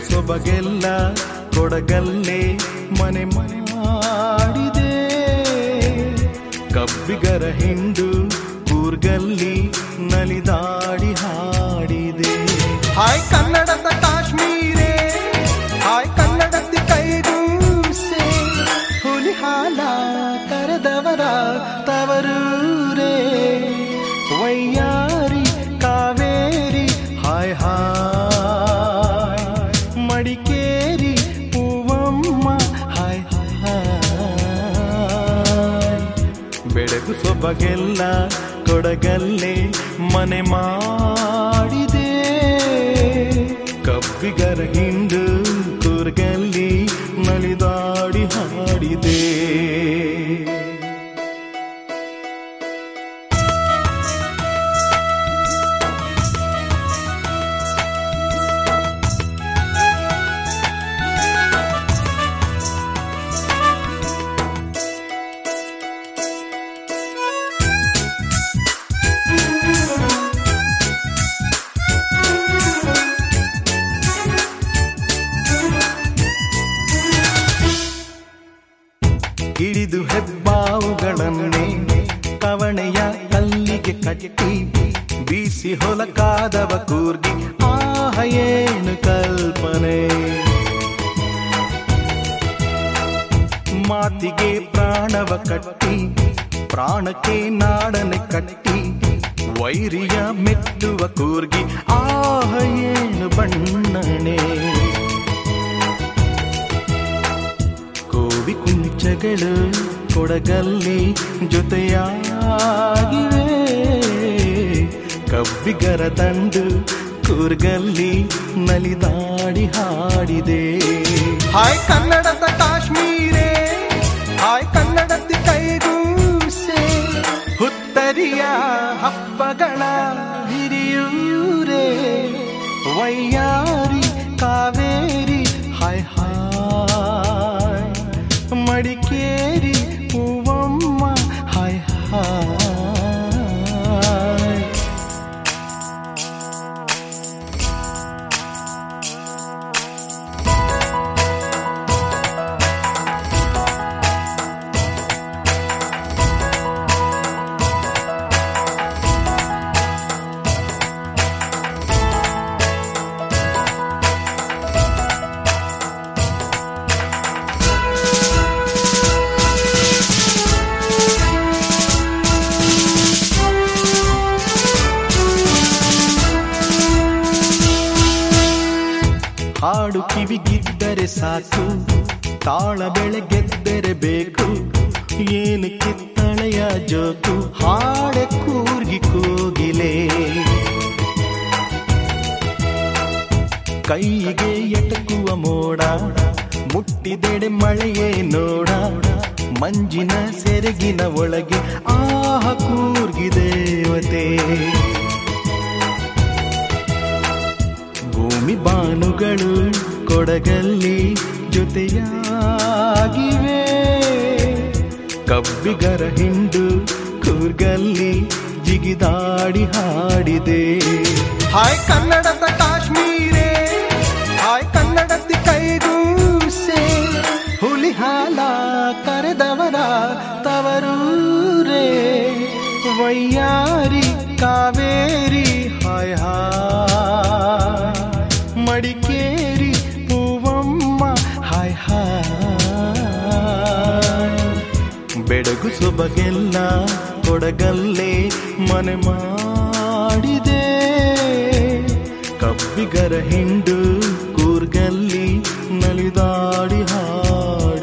ಸೊಬಗೆಲ್ಲ ಕೊಡಗಲ್ಲೇ ಮನೆ ಮಾಡಿದೆ ಕಬ್ಬಿಗರ ಹಿಂಡು ಕೂರ್ಗಲ್ಲಿ ನಲಿದಾಡಿ ಹಾಡಿದೆ ಹಾಯ್ ಕನ್ನಡದ ಕಾಶ್ಮೀರೆ ಹಾಯ್ ಕನ್ನಡದ ಕೈಗೂಸೆ ಹುಲಿ ಹಾಲ ಕರೆದವರ ತವರೂರೇ ವೈಯಾರಿ ಕಾವೇರಿ ಹಾಯ್ ಹಾಯ್ ಮಡಿಕೇರಿ ಹೂವಮ್ಮ ಹಾಯ್ ಹಾಯ್ ಬೆಳಗು ಸೊಬಗೆಲ್ಲ ಕೊಡಗಲ್ಲೇ ಮನೆ ಮಾಡಿದೆ ಕಬ್ಬಿಗರ ಹಿಂಡು ಕೂರ್ಗಲ್ಲಿ ನಲಿದಾಡಿ ಹಾಡಿದೆ ಹಿಡಿದು ಹೆಬ್ಬಾವುಗಳನ್ನೇ ಕವಣೆಯ ಕಲ್ಲಿಗೆ ಕಟ್ಟಿ ಬೀಸಿ ಹೊಲಕಾದವ ಕೂರ್ಗಿ ಆಹ ಏನು ಕಲ್ಪನೆ ಮಾತಿಗೆ ಪ್ರಾಣವ ಕಟ್ಟಿ ಪ್ರಾಣಕ್ಕೆ ನಾಡನೆ ಕಟ್ಟಿ ವೈರಿಯ ಮೆಟ್ಟುವ ಕೂರ್ಗಿ ಆಹ ಏನು ಬಣ್ಣನೆ ಕೋವಿ ಕುಂಚಗಳು ಕೊಡಗಲ್ಲಿ ಜೊತೆಯಾಗಿವೆ ಕಬ್ಬಿಗರ ತಂಡು ಕೂರ್ಗಲ್ಲಿ ನಲಿದಾಡಿ ಹಾಡಿದೆ ಹಾಯ್ ಕನ್ನಡದ ಕಾಶ್ಮೀರೆ ಹಾಯ್ ಕನ್ನಡದ ಕೈಗೂಸೆ ಹುತ್ತರಿಯ ಹಬ್ಬಗಳ ಹಿರಿಯೂರೇ ವೈಯಾರಿ ಕಾವೇರಿ ಹಾಯ್ ಹಾಯ್ ಮಡಿಕೇರಿ ಹೂವಮ್ಮ ಹಾಯ್ ಹಾಯ್ ಹಾಡು ಕಿವಿಗಿದ್ದರೆ ಸಾಕು ತಾಳ ಬೆಳಗೆದ್ದರೆ ಬೇಕು ಏನು ಕಿತ್ತಳೆಯ ಜೋಕು ಹಾಡೆ ಕೂರ್ಗಿ ಕೂಗಿಲೆ ಕೈಗೆ ಎಟಕುವ ಮೋಡ ಮುಟ್ಟಿದೆಡೆ ಮಳೆಯೇ ನೋಡ ಮಂಜಿನ ಸೆರಗಿನ ಒಳಗೆ ಆಹ ಕೂರ್ಗಿ ದೇವತೆ ಭೂಮಿ ಬಾನುಗಳು ಕೊಡಗಲ್ಲಿ ಜೊತೆಯಾಗಿವೆ ಕಬ್ಬಿಗರ ಹಿಂಡು ಕೂರ್ಗಲ್ಲಿ ಜಿಗಿದಾಡಿ ಹಾಡಿದೆ ಹಾಯ್ ಕನ್ನಡದ ಕಾಶ್ಮೀರೆ ಹಾಯ್ ಕನ್ನಡದ ಕೈಗೂಸೆ ಹುಲಿ ಹಾಲ ಕರೆದವರ ತವರೂರೇ ವೈಯಾರಿ ಕಾವೇರಿ ಹಾಯ್ ಹಾಯ್ ಮಡಿಕೇರಿ ಹೂವಮ್ಮ ಹಾಯ್ ಹಾಯ್ ಬೆಳಗು ಸೊಬಗೆಲ್ಲ ಕೊಡಗಲ್ಲೇ ಮನೆ ಮಾಡಿದೆ ಕಬ್ಬಿಗರ ಹಿಂಡು ಕೂರ್ಗಲ್ಲಿ ನಲಿದಾಡಿ ಹಾಡಿ